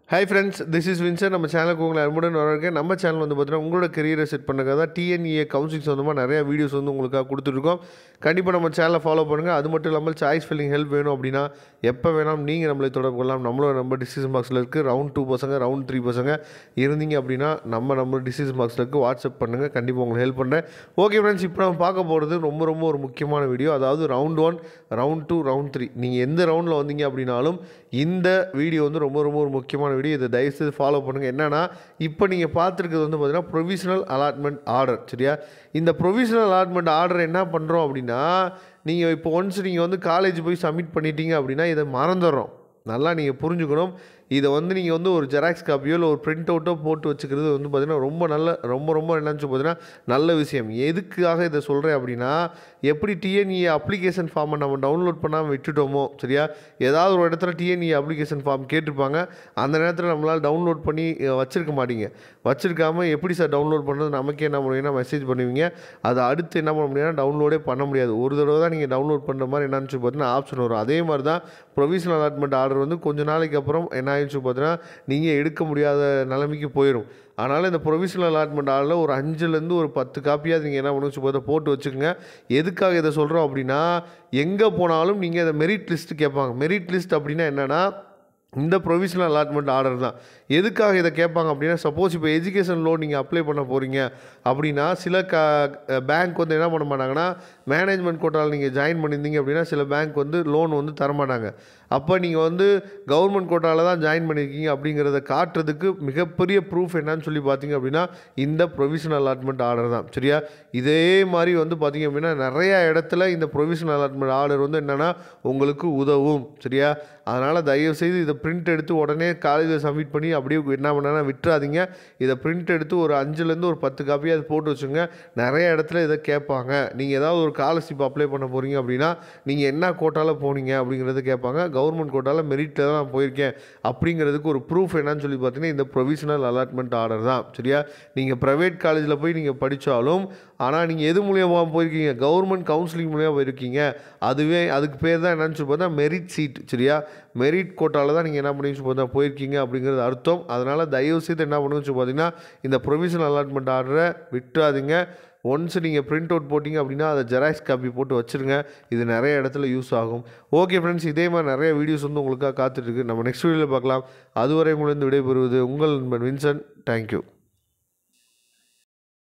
hi friends this is Windsor நம்ம சேனலுக்கு உங்களை அன்புடன் வரவேற்க நம்ம சேனல் வந்து பார்த்தீங்கன்னா உங்களோட கெரியரை செட் பண்ணுறதுக்காக தான் டிஎன்இஏ கவுன்சிலிங் சொந்தமாக நிறைய வீடியோஸ் வந்து உங்களுக்காக கொடுத்துருக்கோம் கண்டிப்பாக நம்ம சேனலை ஃபாலோ பண்ணுங்கள் அது மட்டும் இல்லாமல் சாய்ஸ் ஃபில்லிங் ஹெல்ப் வேணும் அப்படின்னா எப்போ வேணாலும் நீங்கள் நம்மளை தொடர்பு கொள்ளலாம் நம்மளோட நம்ம டிசிஷன் பாக்ஸில் இருக்குது ரவுண்ட் டூ பசங்க ரவுண்ட் த்ரீ பசங்க இருந்தீங்க அப்படின்னா நம்ம நம்ம டிசிஷன் பாக்ஸில் இருக்குது வாட்ஸ்அப் பண்ணுங்கள் கண்டிப்பாக உங்களுக்கு ஹெல்ப் பண்ணுறேன் ஓகே ஃப்ரெண்ட்ஸ் இப்போ நம்ம பார்க்க போகிறது ரொம்ப ரொம்ப ஒரு முக்கியமான வீடியோ அதாவது round one round two round three நீங்கள் எந்த ரவுண்டில் வந்தீங்க அப்படின்னாலும் இந்த வீடியோ வந்து ரொம்ப ரொம்ப ஒரு முக்கியமான வீடியோ இதை தயவுசெய்து ஃபாலோ பண்ணுங்கள் என்னன்னா இப்போ நீங்கள் பார்த்துருக்கிறது வந்து பார்த்தீங்கன்னா ப்ரொவிஷனல் அலாட்மெண்ட் ஆர்டர் சரியா இந்த ப்ரொவிஷனல் அலாட்மெண்ட் ஆர்டர் என்ன பண்ணுறோம் அப்படின்னா நீங்கள் இப்போ ஒன்ஸ் நீங்கள் வந்து காலேஜ் போய் சப்மிட் பண்ணிட்டீங்க அப்படின்னா இதை மறந்துடுறோம் நல்லா நீங்கள் புரிஞ்சுக்கணும் இதை வந்து நீங்கள் வந்து ஒரு ஜெராக்ஸ் காப்பியோ இல்லை ஒரு பிரிண்ட் அவுட்டோ போட்டு வச்சுக்கிறது வந்து பார்த்திங்கன்னா ரொம்ப நல்ல ரொம்ப ரொம்ப என்னன்னு சொல்லி பார்த்தீங்கன்னா நல்ல விஷயம் எதுக்காக இதை சொல்கிறேன் அப்படின்னா எப்படி டிஎன்இ அப்ளிகேஷன் ஃபார்மை நம்ம டவுன்லோட் பண்ணாமல் விட்டுட்டோமோ சரியா ஏதாவது ஒரு இடத்துல டிஎன்இ அப்ளிகேஷன் ஃபார்ம் கேட்டிருப்பாங்க அந்த நேரத்தில் நம்மளால் டவுன்லோட் பண்ணி அஹ், வச்சிருக்க மாட்டீங்க வச்சிருக்காம எப்படி சார் டவுன்லோட் பண்ணுறது நமக்கே என்ன பண்ணுவீங்கன்னா மெசேஜ் பண்ணுவீங்க அதை அடுத்து என்ன பண்ண முடியாதுன்னா டவுன்லோடே பண்ண முடியாது ஒரு தடவை தான் நீங்கள் டவுன்லோட் பண்ணுற மாதிரி என்னன்னு சொல்லி பார்த்தீங்கன்னா ஆப்ஷன் வரும் அதே மாதிரி தான் ப்ரொவிஷனல் அலாட்மெண்ட் ஆர்டர் வந்து கொஞ்ச நாளைக்கு அப்புறம் என்ன ஆயிடுச்சு பார்த்தீங்கன்னா நீங்கள் எடுக்க முடியாத நிலைமைக்கு போயிடும் அதனால் இந்த ப்ரொவிஷனல் அலாட்மெண்ட் ஆளில் ஒரு அஞ்சுலேருந்து ஒரு பத்து காப்பியாக நீங்கள் என்ன பண்ணுச்சு பார்த்தா போட்டு வச்சுக்கோங்க எதுக்காக இதை சொல்கிறோம் அப்படின்னா எங்கே போனாலும் நீங்கள் இந்த மெரிட் லிஸ்ட் கேட்பாங்க மெரிட் லிஸ்ட் அப்படின்னா என்னென்னா இந்த ப்ரொவிஷனல் அலாட்மெண்ட் ஆர்டர் தான் எதுக்காக இதை கேட்பாங்க அப்படின்னா சப்போஸ் இப்போ எஜுகேஷன் லோன் நீங்கள் அப்ளை பண்ண போகிறீங்க அப்படின்னா சில க பேங்க் வந்து என்ன பண்ண மாட்டாங்கன்னா மேனேஜ்மெண்ட் கோட்டாவில் நீங்கள் ஜாயின் பண்ணியிருந்தீங்க அப்படின்னா சில பேங்க் வந்து லோன் வந்து தரமாட்டாங்க அப்போ நீங்கள் வந்து கவர்மெண்ட் கோட்டாவில் தான் ஜாயின் பண்ணியிருக்கீங்க அப்படிங்கிறத காட்டுறதுக்கு மிகப்பெரிய ப்ரூஃப் என்னன்னு சொல்லி பார்த்தீங்க அப்படின்னா இந்த ப்ரொவிஷனல் அலாட்மெண்ட் ஆர்டர் தான் சரியா இதே மாதிரி வந்து பார்த்தீங்க அப்படின்னா நிறைய இடத்துல இந்த ப்ரொவிஷனல் அலாட்மெண்ட் ஆர்டர் வந்து என்னென்னா உங்களுக்கு உதவும் சரியா அதனால் தயவுசெய்து இதை பிரிண்ட் எடுத்து உடனே காலேஜில் சப்மிட் பண்ணி அப்படியே என்ன பண்ணா விட்டுறாதீங்க இதை பிரிண்ட் எடுத்து ஒரு அஞ்சுலேருந்து ஒரு பத்து காப்பியாக அது போட்டு வச்சுங்க நிறைய இடத்துல இதை கேட்பாங்க நீங்கள் ஏதாவது ஒரு ஸ்காலர்ஷிப் அப்ளை பண்ண போகிறீங்க அப்படின்னா நீங்கள் என்ன கோட்டாவில் போனீங்க அப்படிங்கிறத கேட்பாங்க கவர்மெண்ட் கோட்டாவில் மெரிட்டில் தான் நான் போயிருக்கேன் அப்படிங்கிறதுக்கு ஒரு ப்ரூஃப் என்னன்னு சொல்லி பார்த்தீங்கன்னா இந்த ப்ரொவிஷனல் அலாட்மெண்ட் ஆர்டர் தான் சரியா நீங்கள் ப்ரைவேட் காலேஜில் போய் நீங்கள் படித்தாலும் ஆனால் நீங்கள் எது மூலியமாக போயிருக்கீங்க கவர்மெண்ட் கவுன்சிலிங் மூலியமாக போயிருக்கீங்க அதுவே அதுக்கு பேர் தான் என்னன்னு சொல்லி பார்த்தா மெரிட் சீட் சரியா மெரிட் கோட்டாவில் தான் நீங்கள் என்ன பண்ணி சொல்லி பார்த்தா போயிருக்கீங்க அப்படிங்கிறது அர்த்தம் அதனால் தயவு செய்து என்ன பண்ணுன்னு சொல்லி பார்த்தீங்கன்னா இந்த ப்ரொவிஷனல் அலாட்மெண்ட் ஆர்டரை விட்டுறாதீங்க ஒன்ஸ் நீங்கள் பிரிண்ட் அவுட் போட்டிங்க அப்படின்னா அதை ஜெராக்ஸ் காப்பி போட்டு வச்சுருங்க இது நிறைய இடத்துல யூஸ் ஆகும் ஓகே ஃப்ரெண்ட்ஸ் இதே மாதிரி நிறைய வீடியோஸ் வந்து உங்களுக்காக காத்துட்ருக்கு நம்ம நெக்ஸ்ட் வீடியோவில் பார்க்கலாம் அதுவரை உங்களிருந்து விடைபெறுவது உங்கள் நண்பன் வின்சன் தேங்க்யூ